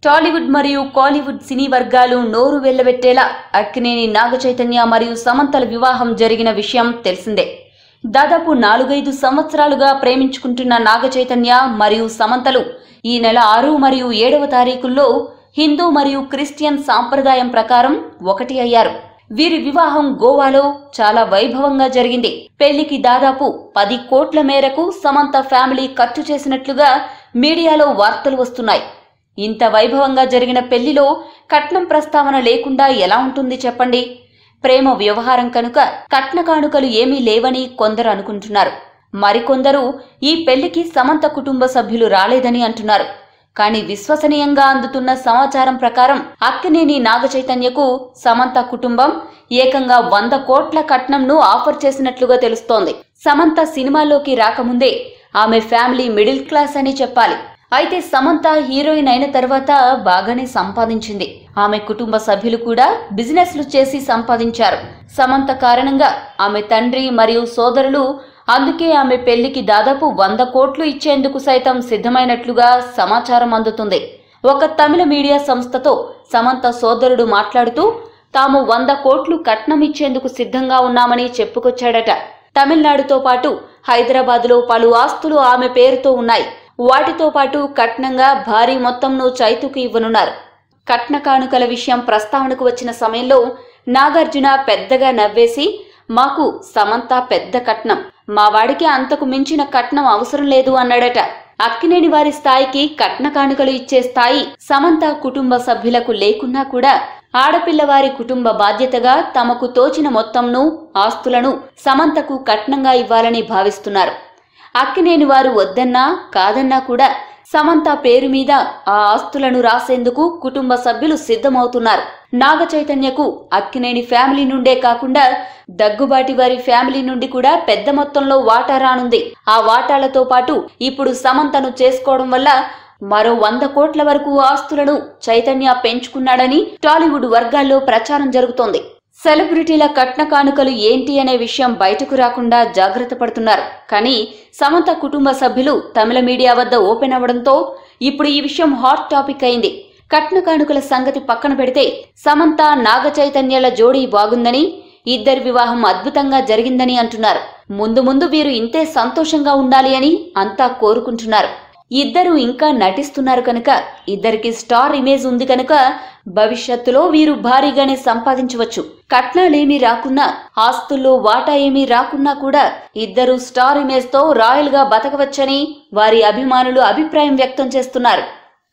టాలీవుడ్ మరియు కాలీవుడ్ సినీ వర్గాలు నోరు వెళ్లబెట్టేలా అక్కినేని నాగచైతన్య మరియు సమంతల వివాహం జరిగిన విషయం తెలిసిందే దాదాపు నాలుగైదు సంవత్సరాలుగా ప్రేమించుకుంటున్న నాగచైతన్య మరియు సమంతలు ఈ నెల ఆరు మరియు ఏడవ తారీఖుల్లో హిందూ మరియు క్రిస్టియన్ సాంప్రదాయం ప్రకారం ఒకటి అయ్యారు వీరి వివాహం గోవాలో చాలా వైభవంగా జరిగింది పెళ్లికి దాదాపు పది కోట్ల మేరకు సమంత ఫ్యామిలీ ఖర్చు చేసినట్లుగా మీడియాలో వార్తలు వస్తున్నాయి ఇంత వైభవంగా జరిగిన పెళ్లిలో కట్నం ప్రస్తావన లేకుండా ఎలా ఉంటుంది చెప్పండి ప్రేమ వ్యవహారం కనుక కట్న కానుకలు ఏమీ లేవని కొందరు అనుకుంటున్నారు మరికొందరు ఈ పెళ్లికి సమంత కుటుంబ సభ్యులు రాలేదని అంటున్నారు కానీ విశ్వసనీయంగా అందుతున్న సమాచారం ప్రకారం అక్కినేని నాగచైతన్యకు సమంత కుటుంబం ఏకంగా వంద కోట్ల కట్నంను ఆఫర్ చేసినట్లుగా తెలుస్తోంది సమంత సినిమాల్లోకి రాకముందే ఆమె ఫ్యామిలీ మిడిల్ క్లాస్ అని చెప్పాలి అయితే సమంత హీరోయిన్ అయిన తర్వాత బాగానే సంపాదించింది ఆమె కుటుంబ సభ్యులు కూడా బిజినెస్లు చేసి సంపాదించారు సమంత కారణంగా ఆమె తండ్రి మరియు సోదరులు అందుకే ఆమె పెళ్లికి దాదాపు వంద కోట్లు ఇచ్చేందుకు సైతం సిద్ధమైనట్లుగా సమాచారం అందుతుంది ఒక తమిళ మీడియా సంస్థతో సమంత సోదరుడు మాట్లాడుతూ తాము వంద కోట్లు కట్నం ఇచ్చేందుకు సిద్ధంగా ఉన్నామని చెప్పుకొచ్చాడట తమిళనాడుతో పాటు హైదరాబాద్లో పలు ఆస్తులు ఆమె పేరుతో ఉన్నాయి వాటితో పాటు కట్నంగా భారీ మొత్తంను చైతుకు ఇవ్వనున్నారు కట్న కానుకల విషయం ప్రస్తావనకు వచ్చిన సమయంలో నాగార్జున పెద్దగా నవ్వేసి మాకు సమంత పెద్ద కట్నం మా వాడికి అంతకు మించిన కట్నం అవసరం లేదు అన్నాడట అక్కినేని వారి స్థాయికి కట్న కానుకలు ఇచ్చే స్థాయి సమంత కుటుంబ సభ్యులకు లేకున్నా కూడా ఆడపిల్లవారి కుటుంబ బాధ్యతగా తమకు తోచిన మొత్తంను ఆస్తులను సమంతకు కట్నంగా ఇవ్వాలని భావిస్తున్నారు అక్కినేని వారు వద్దన్నా కాదన్నా కూడా సమంత పేరు మీద ఆ ఆస్తులను రాసేందుకు కుటుంబ సభ్యులు సిద్ధమవుతున్నారు నాగ చైతన్యకు అక్కినేని ఫ్యామిలీ నుండే కాకుండా దగ్గుబాటి వారి ఫ్యామిలీ నుండి కూడా పెద్ద మొత్తంలో వాటా రానుంది ఆ వాటాలతో పాటు ఇప్పుడు సమంతను చేసుకోవడం వల్ల మరో వంద కోట్ల వరకు ఆస్తులను చైతన్య పెంచుకున్నాడని టాలీవుడ్ వర్గాల్లో ప్రచారం జరుగుతోంది సెలబ్రిటీల కట్న కానుకలు ఏంటి అనే విషయం బయటకు రాకుండా జాగ్రత్త పడుతున్నారు కానీ సమంత కుటుంబ సభ్యులు తమిళ మీడియా వద్ద ఓపెన్ అవ్వడంతో ఇప్పుడు ఈ విషయం హాట్ టాపిక్ అయింది కట్న కానుకల సంగతి పక్కన పెడితే సమంత నాగ చైతన్యాల జోడీ బాగుందని ఇద్దరి వివాహం అద్భుతంగా జరిగిందని అంటున్నారు ముందు ముందు వీరు ఇంతే సంతోషంగా ఉండాలి అని అంతా కోరుకుంటున్నారు ఇద్దరు ఇంకా నటిస్తున్నారు కనుక ఇద్దరికి స్టార్ ఇమేజ్ ఉంది కనుక భవిష్యత్తులో వీరు భారీగానే సంపాదించవచ్చు కట్నాలేమీ రాకున్నా ఆస్తుల్లో వాటా ఏమీ రాకున్నా కూడా ఇద్దరు స్టార్ ఇమేజ్ తో రాయల్ గా బతకవచ్చని వారి అభిమానులు అభిప్రాయం వ్యక్తం చేస్తున్నారు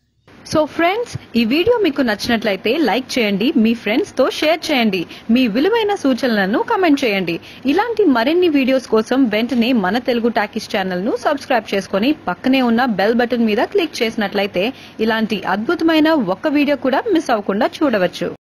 సో ఫ్రెండ్స్ ఈ వీడియో మీకు నచ్చినట్లయితే లైక్ చేయండి మీ ఫ్రెండ్స్ తో షేర్ చేయండి మీ విలువైన సూచనలను కమెంట్ చేయండి ఇలాంటి మరిన్ని వీడియోస్ కోసం వెంటనే మన తెలుగు టాకీస్ ఛానల్ ను సబ్స్క్రైబ్ చేసుకొని పక్కనే ఉన్న బెల్ బటన్ మీద క్లిక్ చేసినట్లయితే ఇలాంటి అద్భుతమైన ఒక్క వీడియో కూడా మిస్ అవ్వకుండా చూడవచ్చు